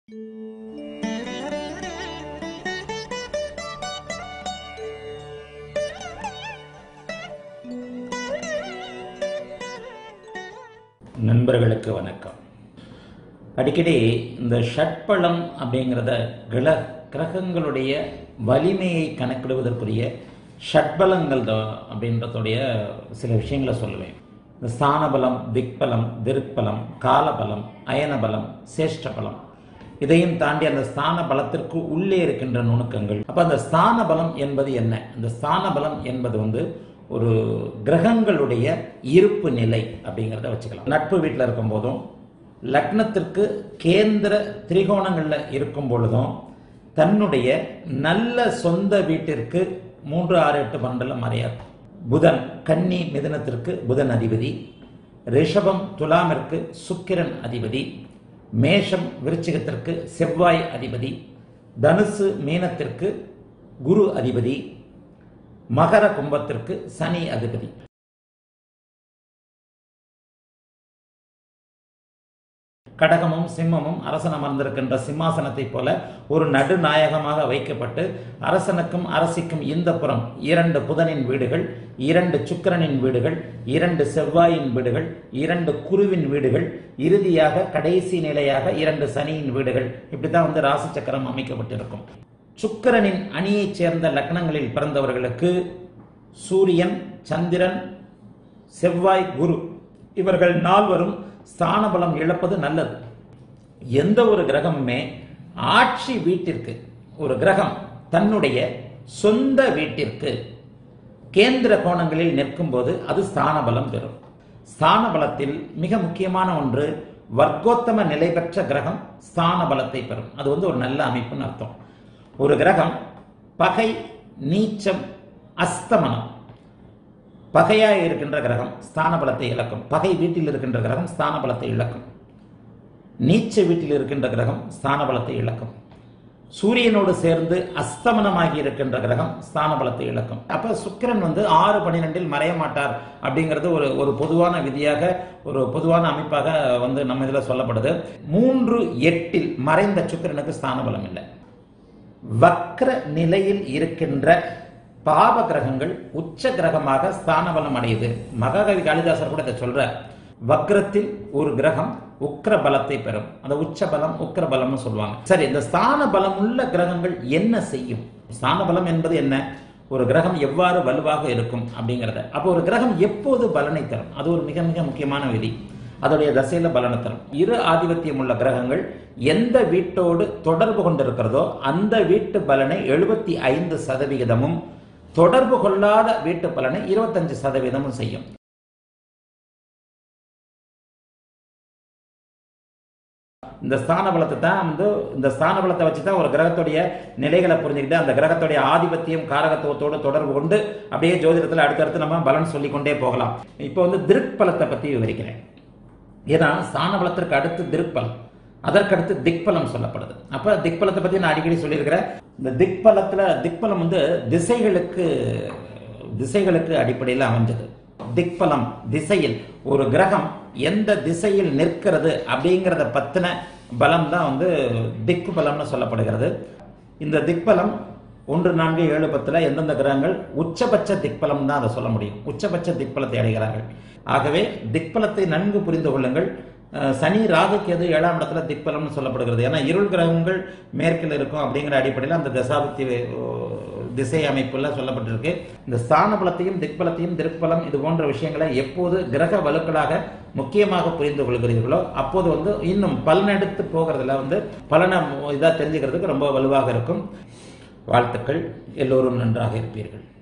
நண்பர்களுக்கு வணக்கம் அடிக்கடி இந்த ஷட்பலம் அப்படிங்கிறத கிர கிரகங்களுடைய வலிமையை கணக்கிடுவதற்குரிய ஷட்பலங்கள் தான் அப்படின்றதுடைய சில விஷயங்களை சொல்லுவேன் இந்த ஸ்தானபலம் திக்பலம் திருப்பலம் காலபலம் அயனபலம் சேஷ்டபலம் இதையும் தாண்டி அந்த ஸ்தான பலத்திற்கு உள்ளே இருக்கின்ற நுணுக்கங்கள் அப்ப அந்த ஸ்தான பலம் என்பது என்ன அந்த ஸ்தான பலம் என்பது வந்து ஒரு கிரகங்களுடைய இருப்பு நிலை அப்படிங்கிறத வச்சுக்கலாம் நட்பு வீட்டில் இருக்கும் போதும் லக்னத்திற்கு கேந்திர திரிகோணங்களில் இருக்கும் பொழுதும் தன்னுடைய நல்ல சொந்த வீட்டிற்கு மூன்று ஆறு எட்டு பன்னெண்டுல மறையாது புதன் கன்னி மிதனத்திற்கு புதன் அதிபதி ரிஷபம் துலாமிற்கு சுக்கிரன் அதிபதி மேஷம் விருச்சிகத்திற்கு செவ்வாய் அதிபதி தனுசு மீனத்திற்கு குரு அதிபதி மகர கும்பத்திற்கு சனி அதிபதி கடகமும் சிம்மமும் அரசன் அமர்ந்திருக்கின்ற சிம்மாசனத்தைப் போல ஒரு நடுநாயகமாக வைக்கப்பட்டு அரசனுக்கும் அரசிக்கும் இந்த புறம் இரண்டு புதனின் வீடுகள் இரண்டு சுக்கிரனின் வீடுகள் இரண்டு செவ்வாயின் வீடுகள் இரண்டு குருவின் வீடுகள் இறுதியாக கடைசி நிலையாக இரண்டு சனியின் வீடுகள் இப்படித்தான் வந்து ராசி சக்கரம் அமைக்கப்பட்டிருக்கும் சுக்கிரனின் அணியைச் சேர்ந்த லக்னங்களில் பிறந்தவர்களுக்கு சூரியன் சந்திரன் செவ்வாய் குரு இவர்கள் நால்வரும் ஸ்தான பலம் இழப்பது நல்லது எந்த ஒரு கிரகமுமே ஆட்சி வீட்டிற்கு ஒரு கிரகம் தன்னுடைய சொந்த வீட்டிற்கு கேந்திர கோணங்களில் நிற்கும் போது அது ஸ்தான பலம் பெறும் ஸ்தான பலத்தில் மிக முக்கியமான ஒன்று வர்க்கோத்தம நிலை பெற்ற கிரகம் ஸ்தான பலத்தை பெறும் அது வந்து ஒரு நல்ல அமைப்புன்னு அர்த்தம் ஒரு கிரகம் பகை நீச்சம் அஸ்தமனம் பகையாக இருக்கின்ற கிரகம் ஸ்தான பலத்தை இழக்கும் பகை வீட்டில் இருக்கின்ற கிரகம் ஸ்தான பலத்தை இழக்கும் நீச்ச வீட்டில் இருக்கின்ற கிரகம் ஸ்தான பலத்தை இழக்கும் சூரியனோடு சேர்ந்து அஸ்தமனமாகி இருக்கின்ற கிரகம் ஸ்தான பலத்தை இழக்கும் அப்ப சுக்கிரன் வந்து ஆறு பன்னிரெண்டில் மறைய மாட்டார் அப்படிங்கிறது ஒரு ஒரு பொதுவான விதியாக ஒரு பொதுவான அமைப்பாக வந்து நம்ம இதுல சொல்லப்படுது மூன்று எட்டில் மறைந்த சுக்கிரனுக்கு ஸ்தான பலம் இல்லை வக்ர நிலையில் இருக்கின்ற பாவ கிரகங்கள் உச்ச கிரகமாக ஸ்தான பலம் அடையுது மகாகவி காளிதாசர் கூட இதை சொல்ற வக்ரத்தில் ஒரு கிரகம் உக்ர பலத்தை பெறும் அந்த உச்ச பலம் உக்ர பலம்னு சொல்லுவாங்க சரி இந்த ஸ்தான பலம் உள்ள கிரகங்கள் என்ன செய்யும் ஸ்தான பலம் என்பது என்ன ஒரு கிரகம் எவ்வாறு வலுவாக இருக்கும் அப்படிங்கிறத அப்போ ஒரு கிரகம் எப்போது பலனை தரும் அது ஒரு மிக மிக முக்கியமான விதி அதோடைய தசையில பலனை தரும் இரு ஆதிபத்தியம் உள்ள கிரகங்கள் எந்த வீட்டோடு தொடர்பு கொண்டிருக்கிறதோ அந்த வீட்டு பலனை எழுபத்தி ஐந்து சதவிகிதமும் தொடர்பு கொள்ளாத வீட்டு பலனை இருபத்தஞ்சு சதவீதமும் செய்யும் இந்த ஸ்தான பலத்தை தான் வந்து இந்த ஸ்தான பலத்தை வச்சு தான் ஒரு கிரகத்துடைய நிலைகளை புரிஞ்சுக்கிட்டு அந்த கிரகத்துடைய ஆதிபத்தியம் காரகத்துவத்தோடு தொடர்பு கொண்டு அப்படியே ஜோதிடத்தில் அடுத்தடுத்து நம்ம பலன் சொல்லி கொண்டே போகலாம் இப்போ வந்து திருப்பலத்தை பற்றி விவரிக்கிறேன் ஏன்னா ஸ்தான பலத்திற்கு அடுத்து திருப்பலம் அதற்கடுத்து திக்பலம் சொல்லப்படுது அப்ப திக்பலத்தை பத்தி நான் அடிக்கடி சொல்லியிருக்கிறேன் இந்த திக்பலத்துல திக்பலம் வந்து திசைகளுக்கு திசைகளுக்கு அடிப்படையில் அமைஞ்சது திக்பலம் திசையில் ஒரு கிரகம் எந்த திசையில் நிற்கிறது அப்படிங்கிறத பத்தின பலம் தான் வந்து திக்கு பலம்னு சொல்லப்படுகிறது இந்த திக்பலம் ஒன்று நான்கு ஏழு பத்துல எந்தெந்த கிரகங்கள் உச்சபட்ச திக்பலம் தான் அதை சொல்ல முடியும் உச்சபட்ச திக்பலத்தை அடைகிறார்கள் ஆகவே திக்பலத்தை நன்கு புரிந்து கொள்ளுங்கள் சனி ராகு கேது ஏழாம் இடத்துல திக்பலம்னு சொல்லப்படுகிறது ஏன்னா இருள் கிரகங்கள் மேற்கில் இருக்கும் அப்படிங்கிற அடிப்படையில் அந்த தசாபக்தி திசை அமைப்புல சொல்லப்பட்டிருக்கு இந்த ஸ்தான பலத்தையும் திக்பலத்தையும் திருப்பலம் இது போன்ற விஷயங்களை எப்போது கிரக வலுக்களாக முக்கியமாக புரிந்து கொள்கிறீர்களோ அப்போது வந்து இன்னும் பலனெடுத்து போகிறதுல வந்து பலனை இதாக தெரிஞ்சுக்கிறதுக்கு ரொம்ப வலுவாக இருக்கும் வாழ்த்துக்கள் எல்லோரும் நன்றாக இருப்பீர்கள்